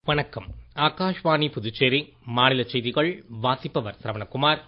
வணக்கம் ஆகாஷ்வாணி புதுச்சேரி மாநில செய்திகள் வாசிப்பவர் சரவணகுமார்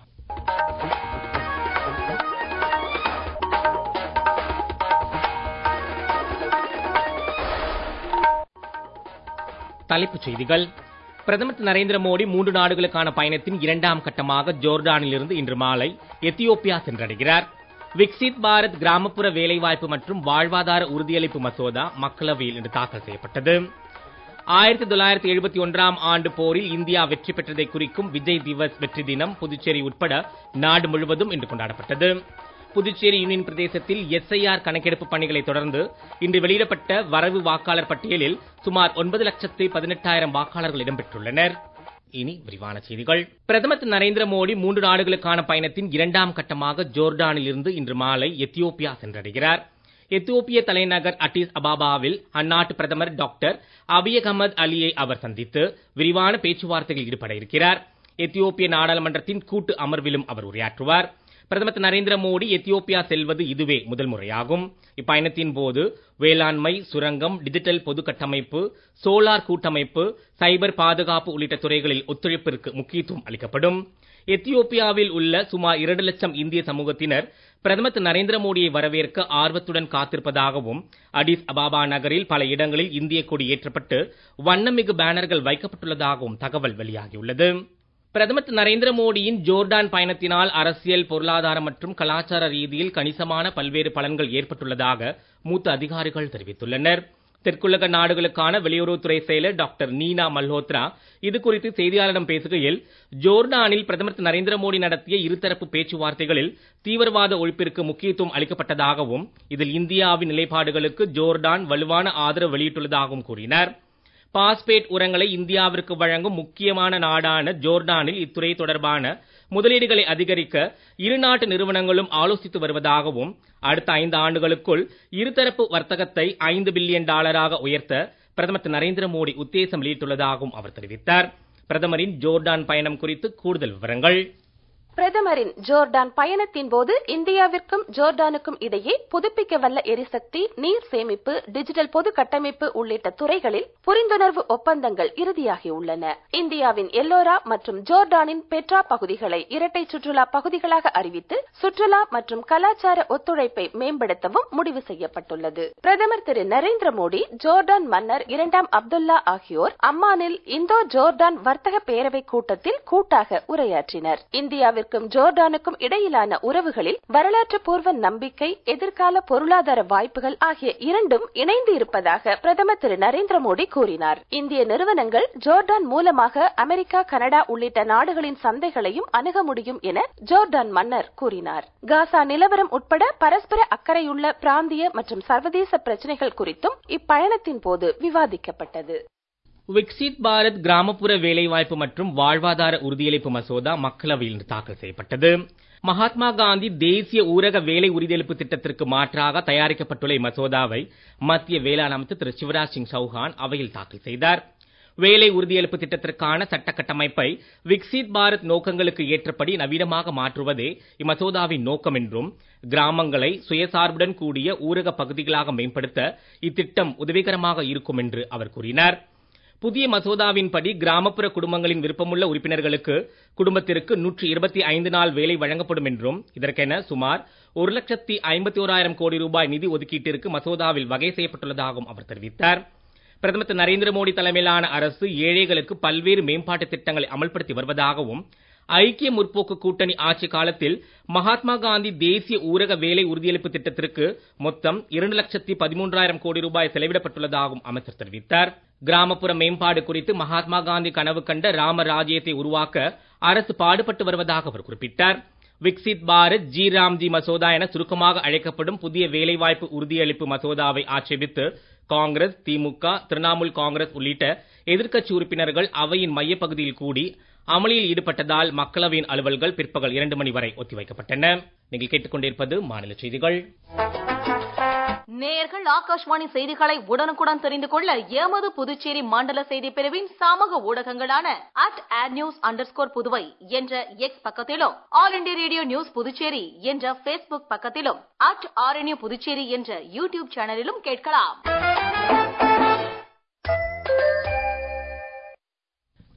தலைப்புச் செய்திகள் பிரதமர் திரு நரேந்திர மோடி மூன்று நாடுகளுக்கான பயணத்தின் இரண்டாம் கட்டமாக ஜோர்டானிலிருந்து இன்று மாலை எத்தியோப்பியா சென்றடைகிறார் விக்சித் பாரத் கிராமப்புற வேலைவாய்ப்பு மற்றும் வாழ்வாதார உறுதியளிப்பு மசோதா மக்களவையில் இன்று தாக்கல் செய்யப்பட்டது ஆயிரத்தி தொள்ளாயிரத்தி எழுபத்தி ஒன்றாம் ஆண்டு போரில் இந்தியா வெற்றி பெற்றதை குறிக்கும் விஜய் திவஸ் வெற்றி தினம் புதுச்சேரி உட்பட நாடு முழுவதும் இன்று கொண்டாடப்பட்டது புதுச்சேரி யூனியன் பிரதேசத்தில் எஸ்ஐஆர் கணக்கெடுப்பு பணிகளை தொடர்ந்து இன்று வெளியிடப்பட்ட வரவு வாக்காளர் பட்டியலில் சுமார் ஒன்பது லட்சத்து பதினெட்டாயிரம் வாக்காளர்கள் இடம்பெற்றுள்ளனர் இனி விரிவான செய்திகள் பிரதமர் திரு நரேந்திர மோடி மூன்று நாடுகளுக்கான பயணத்தின் இரண்டாம் கட்டமாக ஜோர்டானில் இருந்து இன்று மாலை எத்தியோப்பியா சென்றடைகிறார் எத்தியோப்பிய தலைநகர் அட்டிஸ் அபாபாவில் அந்நாட்டு பிரதமர் டாக்டர் அபிய் அகமது அலியை அவர் சந்தித்து விரிவான பேச்சுவார்த்தைகளில் ஈடுபட இருக்கிறார் எத்தியோப்பிய நாடாளுமன்றத்தின் கூட்டு அமர்விலும் அவர் உரையாற்றுவார் பிரதமர் திரு நரேந்திர மோடி எத்தியோப்பியா செல்வது இதுவே முதல் முறையாகும் இப்பயணத்தின் போது வேளாண்மை சுரங்கம் டிஜிட்டல் பொது கட்டமைப்பு சோலார் கூட்டமைப்பு சைபர் பாதுகாப்பு உள்ளிட்ட துறைகளில் ஒத்துழைப்பிற்கு முக்கியத்துவம் அளிக்கப்படும் எத்தியோப்பியாவில் உள்ள சுமார் இரண்டு லட்சம் இந்திய சமூகத்தினர் பிரதமர் திரு நரேந்திர மோடியை வரவேற்க ஆர்வத்துடன் காத்திருப்பதாகவும் அடிஸ் அபாபா நகரில் பல இடங்களில் இந்திய கொடி ஏற்றப்பட்டு வண்ணமிகு பேனர்கள் வைக்கப்பட்டுள்ளதாகவும் தகவல் வெளியாகியுள்ளது பிரதமர் திரு நரேந்திர மோடியின் ஜோர்டான் பயணத்தினால் அரசியல் பொருளாதார மற்றும் கலாச்சார ரீதியில் கணிசமான பல்வேறு பலன்கள் ஏற்பட்டுள்ளதாக மூத்த அதிகாரிகள் தெரிவித்துள்ளனர் தெற்குலக நாடுகளுக்கான வெளியுறவுத்துறை செயலர் டாக்டர் நீனா மல்ஹோத்ரா இது குறித்து செய்தியாளரிடம் பேசுகையில் ஜோர்டானில் பிரதமர் திரு நரேந்திர மோடி நடத்திய இருதரப்பு பேச்சுவார்த்தைகளில் தீவிரவாத ஒழிப்பிற்கு முக்கியத்துவம் அளிக்கப்பட்டதாகவும் இதில் இந்தியாவின் நிலைப்பாடுகளுக்கு ஜோர்டான் வலுவான ஆதரவு வெளியிட்டுள்ளதாகவும் கூறினார் பாஸ்பேட் உரங்களை இந்தியாவிற்கு வழங்கும் முக்கியமான நாடான ஜோர்டானில் இத்துறை தொடர்பான முதலீடுகளை அதிகரிக்க இரு நாட்டு நிறுவனங்களும் ஆலோசித்து வருவதாகவும் அடுத்த ஐந்து ஆண்டுகளுக்குள் இருதரப்பு வர்த்தகத்தை ஐந்து பில்லியன் டாலராக உயர்த்த பிரதமர் திரு நரேந்திர மோடி உத்தேசம் வெளியிட்டுள்ளதாகவும் அவர் தெரிவித்தார் பிரதமரின் ஜோர்டான் பயணம் குறித்து கூடுதல் விவரங்கள் பிரதமரின் ஜோர்டான் பயணத்தின் போது இந்தியாவிற்கும் ஜோர்டானுக்கும் இடையே புதுப்பிக்க வல்ல எரிசக்தி நீர் சேமிப்பு டிஜிட்டல் பொது கட்டமைப்பு உள்ளிட்ட துறைகளில் புரிந்துணர்வு ஒப்பந்தங்கள் இறுதியாகியுள்ளன இந்தியாவின் எல்லோரா மற்றும் ஜோர்டானின் பெட்ரா பகுதிகளை இரட்டை சுற்றுலா பகுதிகளாக அறிவித்து சுற்றுலா மற்றும் கலாச்சார ஒத்துழைப்பை மேம்படுத்தவும் முடிவு செய்யப்பட்டுள்ளது பிரதமர் திரு நரேந்திர மோடி ஜோர்டான் மன்னர் இரண்டாம் அப்துல்லா ஆகியோர் அம்மானில் இந்தோ ஜோர்டான் வர்த்தக பேரவை கூட்டத்தில் கூட்டாக உரையாற்றினர் இந்தியாவில் இந்தியாவிற்கும் ஜோர்டானுக்கும் இடையிலான உறவுகளில் வரலாற்று பூர்வ நம்பிக்கை எதிர்கால பொருளாதார வாய்ப்புகள் ஆகிய இரண்டும் இணைந்து இருப்பதாக பிரதமர் திரு நரேந்திர மோடி கூறினார் இந்திய நிறுவனங்கள் ஜோர்டான் மூலமாக அமெரிக்கா கனடா உள்ளிட்ட நாடுகளின் சந்தைகளையும் அணுக முடியும் என ஜோர்டான் மன்னர் கூறினார் காசா நிலவரம் உட்பட பரஸ்பர அக்கறையுள்ள பிராந்திய மற்றும் சர்வதேச பிரச்சனைகள் குறித்தும் இப்பயணத்தின் போது விவாதிக்கப்பட்டது விக்சித் பாரத் கிராமப்புற வேலைவாய்ப்பு மற்றும் வாழ்வாதார உறுதியளிப்பு மசோதா மக்களவையில் இன்று தாக்கல் செய்யப்பட்டது மகாத்மா காந்தி தேசிய ஊரக வேலை உறுதியளிப்பு திட்டத்திற்கு மாற்றாக தயாரிக்கப்பட்டுள்ள இம்மசோதாவை மத்திய வேளாண் அமைச்சர் திரு சிவராஜ் சிங் சௌஹான் அவையில் தாக்கல் செய்தார் வேலை உறுதியளிப்பு திட்டத்திற்கான சட்ட கட்டமைப்பை விக்சித் பாரத் நோக்கங்களுக்கு ஏற்றபடி நவீனமாக மாற்றுவதே இம்மசோதாவின் நோக்கம் என்றும் கிராமங்களை சுயசார்புடன் கூடிய ஊரக பகுதிகளாக மேம்படுத்த இத்திட்டம் உதவிகரமாக இருக்கும் என்று அவர் கூறினார் புதிய மசோதாவின்படி கிராமப்புற குடும்பங்களின் விருப்பமுள்ள உறுப்பினர்களுக்கு குடும்பத்திற்கு நூற்றி இருபத்தி ஐந்து நாள் வேலை வழங்கப்படும் என்றும் இதற்கென சுமார் ஒரு லட்சத்தி ஐம்பத்தி ஓராயிரம் கோடி ரூபாய் நிதி ஒதுக்கீட்டிற்கு மசோதாவில் வகை செய்யப்பட்டுள்ளதாகவும் அவர் தெரிவித்தார் பிரதமர் திரு நரேந்திர மோடி தலைமையிலான அரசு ஏழைகளுக்கு பல்வேறு மேம்பாட்டு திட்டங்களை அமல்படுத்தி வருவதாகவும் ஐக்கிய முற்போக்கு கூட்டணி ஆட்சி காலத்தில் மகாத்மா காந்தி தேசிய ஊரக வேலை உறுதியளிப்பு திட்டத்திற்கு மொத்தம் இரண்டு லட்சத்தி பதிமூன்றாயிரம் கோடி ரூபாய் செலவிடப்பட்டுள்ளதாகவும் அமைச்சர் தெரிவித்தார் கிராமப்புற மேம்பாடு குறித்து மகாத்மா காந்தி கனவு கண்ட ராம ராஜ்யத்தை உருவாக்க அரசு பாடுபட்டு வருவதாக அவர் குறிப்பிட்டார் விக்சித் பாரத் ஜி ராம்ஜி மசோதா என சுருக்கமாக அழைக்கப்படும் புதிய வேலைவாய்ப்பு உறுதியளிப்பு மசோதாவை ஆட்சேபித்து காங்கிரஸ் திமுக திரிணாமுல் காங்கிரஸ் உள்ளிட்ட எதிர்க்கட்சி உறுப்பினர்கள் அவையின் மையப்பகுதியில் கூடி அமளியில் ஈடுபட்டதால் மக்களவையின் அலுவல்கள் பிற்பகல் இரண்டு மணி வரை ஒத்திவைக்கப்பட்டன நீங்கள் கேட்டுக்கொண்டிருப்பது மாநில செய்திகள் நேயர்கள் ஆகாஷ்வாணி செய்திகளை உடனுக்குடன் தெரிந்து கொள்ள எமது புதுச்சேரி மண்டல செய்தி பிரிவின் சமூக ஊடகங்களான at AIR news under Puduvai என்ற எக்ஸ் பக்கத்திலும் All India Radio news Puducherry என்ற பேஸ்புக் பக்கத்திலும் அட் ஆர்என்யூ புதுச்சேரி என்ற யூடியூப் சேனலிலும் கேட்கலாம்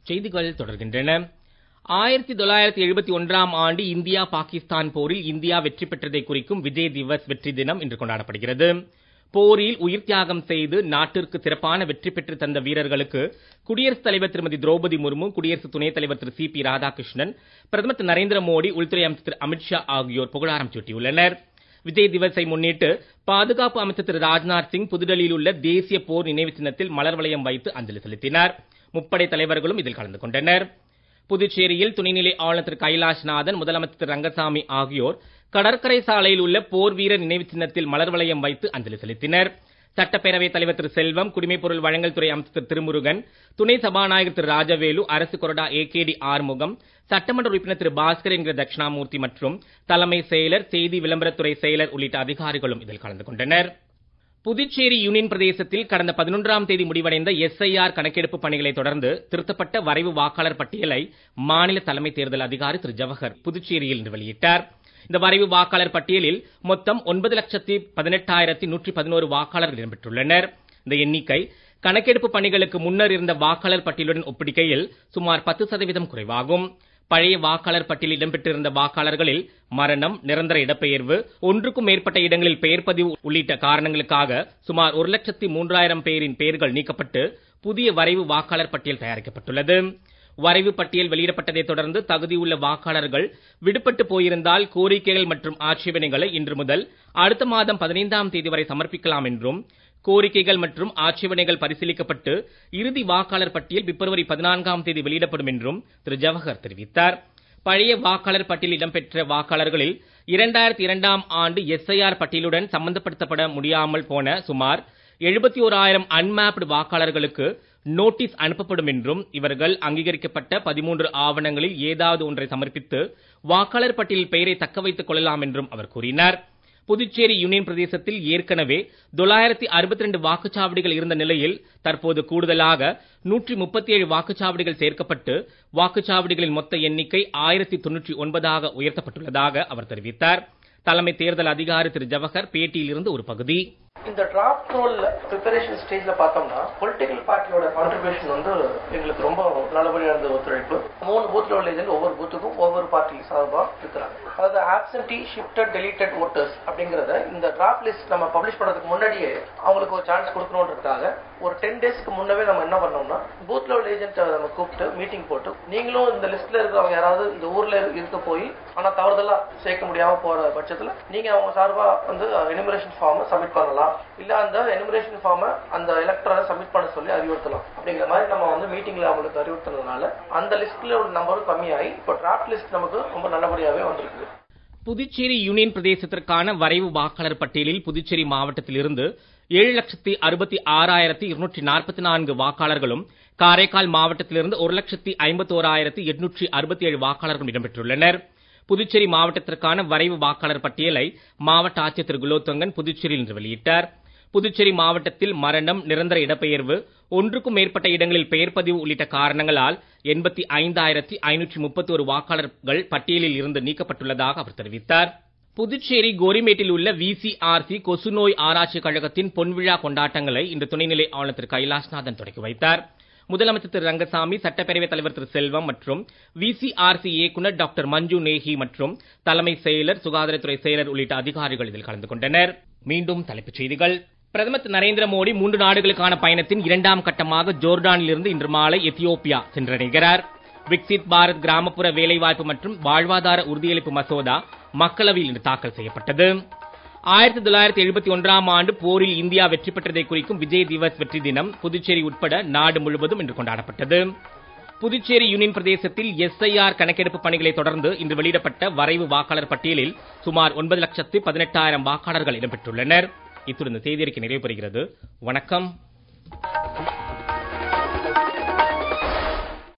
செய்திகள் தொடர்கின்றன ஆயிரத்தி தொள்ளாயிரத்தி எழுபத்தி ஒன்றாம் ஆண்டு இந்தியா பாகிஸ்தான் போரில் இந்தியா வெற்றி பெற்றதை குறிக்கும் விஜய் திவஸ் வெற்றி தினம் இன்று கொண்டாடப்படுகிறது போரில் உயிர் தியாகம் செய்து நாட்டிற்கு சிறப்பான வெற்றி பெற்று தந்த வீரர்களுக்கு குடியரசுத் தலைவர் திருமதி திரௌபதி முர்மு குடியரசு துணைத் தலைவர் திரு சி பி ராதாகிருஷ்ணன் பிரதமர் திரு நரேந்திர மோடி உள்துறை அமைச்சர் திரு அமித்ஷா ஆகியோர் புகழாரம் சூட்டியுள்ளனர் விஜய் திவஸை முன்னிட்டு பாதுகாப்பு அமைச்சர் திரு ராஜ்நாத் சிங் புதுடெல்லியில் உள்ள தேசிய போர் நினைவு சின்னத்தில் மலர் வளையம் வைத்து அஞ்சலி செலுத்தினார் முப்படை தலைவர்களும் இதில் கலந்து கொண்டனர் புதுச்சேரியில் துணைநிலை ஆளுநர் திரு கைலாஷ்நாதன் முதலமைச்சர் திரு ரங்கசாமி ஆகியோர் கடற்கரை சாலையில் உள்ள போர் வீரர் நினைவு சின்னத்தில் மலர் வளையம் வைத்து அஞ்சலி செலுத்தினர் சட்டப்பேரவைத் தலைவர் திரு செல்வம் குடிமைப் பொருள் வழங்கல் துறை அமைச்சர் திரு திருமுருகன் துணை சபாநாயகர் திரு ராஜவேலு அரசு கொறடா ஏ கே டி ஆறுமுகம் சட்டமன்ற உறுப்பினர் திரு பாஸ்கர் என்கிற தட்சிணாமூர்த்தி மற்றும் தலைமை செயலர் செய்தி விளம்பரத்துறை செயலர் உள்ளிட்ட அதிகாரிகளும் இதில் கலந்து கொண்டனர் புதுச்சேரி யூனியன் பிரதேசத்தில் கடந்த பதினொன்றாம் தேதி முடிவடைந்த எஸ்ஐஆர் கணக்கெடுப்பு பணிகளை தொடர்ந்து திருத்தப்பட்ட வரைவு வாக்காளர் பட்டியலை மாநில தலைமை தேர்தல் அதிகாரி திரு ஜவஹர் புதுச்சேரியில் இன்று வெளியிட்டார் இந்த வரைவு வாக்காளர் பட்டியலில் மொத்தம் ஒன்பது லட்சத்தி பதினெட்டாயிரத்தி நூற்றி பதினோரு வாக்காளர்கள் இடம்பெற்றுள்ளனர் இந்த எண்ணிக்கை கணக்கெடுப்பு பணிகளுக்கு முன்னர் இருந்த வாக்காளர் பட்டியலுடன் ஒப்பிடுகையில் சுமார் பத்து சதவீதம் குறைவாகும் பழைய வாக்காளர் பட்டியலில் இடம்பெற்றிருந்த வாக்காளர்களில் மரணம் நிரந்தர இடப்பெயர்வு ஒன்றுக்கும் மேற்பட்ட இடங்களில் பெயர் பதிவு உள்ளிட்ட காரணங்களுக்காக சுமார் ஒரு லட்சத்தி மூன்றாயிரம் பேரின் பெயர்கள் நீக்கப்பட்டு புதிய வரைவு வாக்காளர் பட்டியல் தயாரிக்கப்பட்டுள்ளது வரைவு பட்டியல் வெளியிடப்பட்டதைத் தொடர்ந்து தகுதியுள்ள வாக்காளர்கள் விடுபட்டு போயிருந்தால் கோரிக்கைகள் மற்றும் ஆட்சேபனைகளை இன்று முதல் அடுத்த மாதம் பதினைந்தாம் தேதி வரை சமர்ப்பிக்கலாம் என்றும் கோரிக்கைகள் மற்றும் ஆட்சேபனைகள் பரிசீலிக்கப்பட்டு இறுதி வாக்காளர் பட்டியல் பிப்ரவரி பதினான்காம் தேதி வெளியிடப்படும் என்றும் திரு ஜவஹர் தெரிவித்தார் பழைய வாக்காளர் பட்டியலில் இடம்பெற்ற வாக்காளர்களில் இரண்டாயிரத்தி இரண்டாம் ஆண்டு எஸ்ஐஆர் பட்டியலுடன் சம்பந்தப்படுத்தப்பட முடியாமல் போன சுமார் எழுபத்தி ஓராயிரம் அன்மேப்டு வாக்காளர்களுக்கு நோட்டீஸ் அனுப்பப்படும் என்றும் இவர்கள் அங்கீகரிக்கப்பட்ட பதிமூன்று ஆவணங்களில் ஏதாவது ஒன்றை சமர்ப்பித்து வாக்காளர் பட்டியலில் பெயரை தக்க வைத்துக் கொள்ளலாம் என்றும் அவர் கூறினார் புதுச்சேரி யூனியன் பிரதேசத்தில் ஏற்கனவே தொள்ளாயிரத்தி அறுபத்தி ரெண்டு வாக்குச்சாவடிகள் இருந்த நிலையில் தற்போது கூடுதலாக நூற்றி முப்பத்தி ஏழு வாக்குச்சாவடிகள் சேர்க்கப்பட்டு வாக்குச்சாவடிகளின் மொத்த எண்ணிக்கை ஆயிரத்தி தொன்னூற்றி ஒன்பதாக உயர்த்தப்பட்டுள்ளதாக அவர் தெரிவித்தார் தலைமை தேர்தல் அதிகாரி திரு ஜவஹர் பேட்டியில் இருந்து ஒரு பகுதி இந்த டிராஃப்ட் ரோல் ப்ரிப்பரேஷன் ஸ்டேஜ்ல பார்த்தோம்னா பொலிட்டிக்கல் பார்ட்டியோட கான்ட்ரிபியூஷன் வந்து எங்களுக்கு ரொம்ப நல்லபடியா இருந்த ஒத்துழைப்பு மூணு பூத் லெவல் ஏஜென்ட் ஒவ்வொரு பூத்துக்கும் ஒவ்வொரு பார்ட்டி சார்பா இருக்கிறாங்க அதாவது ஆப்சன்டி ஷிஃப்டட் டெலிட்டட் ஓட்டர்ஸ் அப்படிங்கறத இந்த டிராஃப்ட் லிஸ்ட் நம்ம பப்ளிஷ் பண்றதுக்கு முன்னாடியே அவங்களுக்கு ஒரு சான்ஸ் கொடுக்கணுன்றதுக்காக ஒரு டென் டேஸ்க்கு முன்னவே நம்ம என்ன பண்ணோம்னா பூத் லெவல் ஏஜென்ட் நம்ம கூப்பிட்டு மீட்டிங் போட்டு நீங்களும் இந்த லிஸ்ட்ல இருக்கிறவங்க யாராவது இந்த ஊர்ல இருக்க போய் ஆனா தவறுதலா சேர்க்க முடியாம போற பட்சத்துல நீங்க அவங்க சார்பா வந்து எனிமரேஷன் ஃபார்ம் சப்மிட் பண்ணலாம் இல்ல அந்த எனிமரேஷன் ஃபார்ம் அந்த எலக்டரை சப்மிட் பண்ண சொல்லி அறிவுறுத்தலாம் அப்படிங்கிற மாதிரி நம்ம வந்து மீட்டிங்ல அவங்களுக்கு அறிவுறுத்தினதுனால அந்த லிஸ்ட்ல உள்ள நம்பரும் கம்மியாகி இப்போ டிராஃப்ட் லிஸ்ட் நமக்கு ரொம்ப நல்லபடியாவே வந்திருக்கு புதுச்சேரி யூனியன் பிரதேசத்திற்கான வரைவு வாக்காளர் பட்டியலில் புதுச்சேரி மாவட்டத்திலிருந்து ஏழு லட்சத்தி அறுபத்தி ஆறாயிரத்தி இருநூற்றி நாற்பத்தி நான்கு வாக்காளர்களும் காரைக்கால் மாவட்டத்திலிருந்து ஒரு லட்சத்தி ஐம்பத்தோராயிரத்தி எட்நூற்றி அறுபத்தி ஏழு வாக்காளர்களும் இடம்பெற்றுள்ளனர் புதுச்சேரி மாவட்டத்திற்கான வரைவு வாக்காளர் பட்டியலை மாவட்ட ஆட்சியர் திரு குலோத்தங்கன் புதுச்சேரியில் இன்று வெளியிட்டார் புதுச்சேரி மாவட்டத்தில் மரணம் நிரந்தர இடப்பெயர்வு ஒன்றுக்கும் மேற்பட்ட இடங்களில் பெயர் பதிவு உள்ளிட்ட காரணங்களால் எண்பத்தி ஐந்தாயிரத்தி ஐநூற்றி முப்பத்தி ஒரு வாக்காளர்கள் பட்டியலில் இருந்து நீக்கப்பட்டுள்ளதாக அவர் தெரிவித்தார் புதுச்சேரி கோரிமேட்டில் உள்ள விசிஆர்சி கொசுநோய் ஆராய்ச்சி கழகத்தின் பொன்விழா கொண்டாட்டங்களை இன்று துணைநிலை ஆளுநர் திரு கைலாஷ்நாதன் தொடங்கி வைத்தார் முதலமைச்சர் திரு ரங்கசாமி சட்டப்பேரவைத் தலைவர் திரு செல்வம் மற்றும் விசிஆர்சி இயக்குநர் டாக்டர் மஞ்சு நேஹி மற்றும் தலைமை செயலர் சுகாதாரத்துறை செயலர் உள்ளிட்ட அதிகாரிகள் இதில் கலந்து கொண்டனர் மீண்டும் தலைப்புச் செய்திகள் பிரதமர் திரு நரேந்திர மோடி மூன்று நாடுகளுக்கான பயணத்தின் இரண்டாம் கட்டமாக ஜோர்டானில் இருந்து இன்று மாலை எத்தியோப்பியா சென்றடைகிறார் விக்சித் பாரத் கிராமப்புற வேலைவாய்ப்பு மற்றும் வாழ்வாதார உறுதியளிப்பு மசோதா மக்களவையில் இன்று தாக்கல் செய்யப்பட்டது ஆயிரத்தி தொள்ளாயிரத்தி எழுபத்தி ஒன்றாம் ஆண்டு போரில் இந்தியா வெற்றி பெற்றதை குறிக்கும் விஜய் திவஸ் வெற்றி தினம் புதுச்சேரி உட்பட நாடு முழுவதும் இன்று கொண்டாடப்பட்டது புதுச்சேரி யூனியன் பிரதேசத்தில் எஸ்ஐஆர் கணக்கெடுப்பு பணிகளை தொடர்ந்து இன்று வெளியிடப்பட்ட வரைவு வாக்காளர் பட்டியலில் சுமார் ஒன்பது லட்சத்து பதினெட்டாயிரம் வாக்காளர்கள் இடம்பெற்றுள்ளனர் இத்துடன் இந்த செய்தியறிக்கை நிறைவு பெறுகிறது வணக்கம்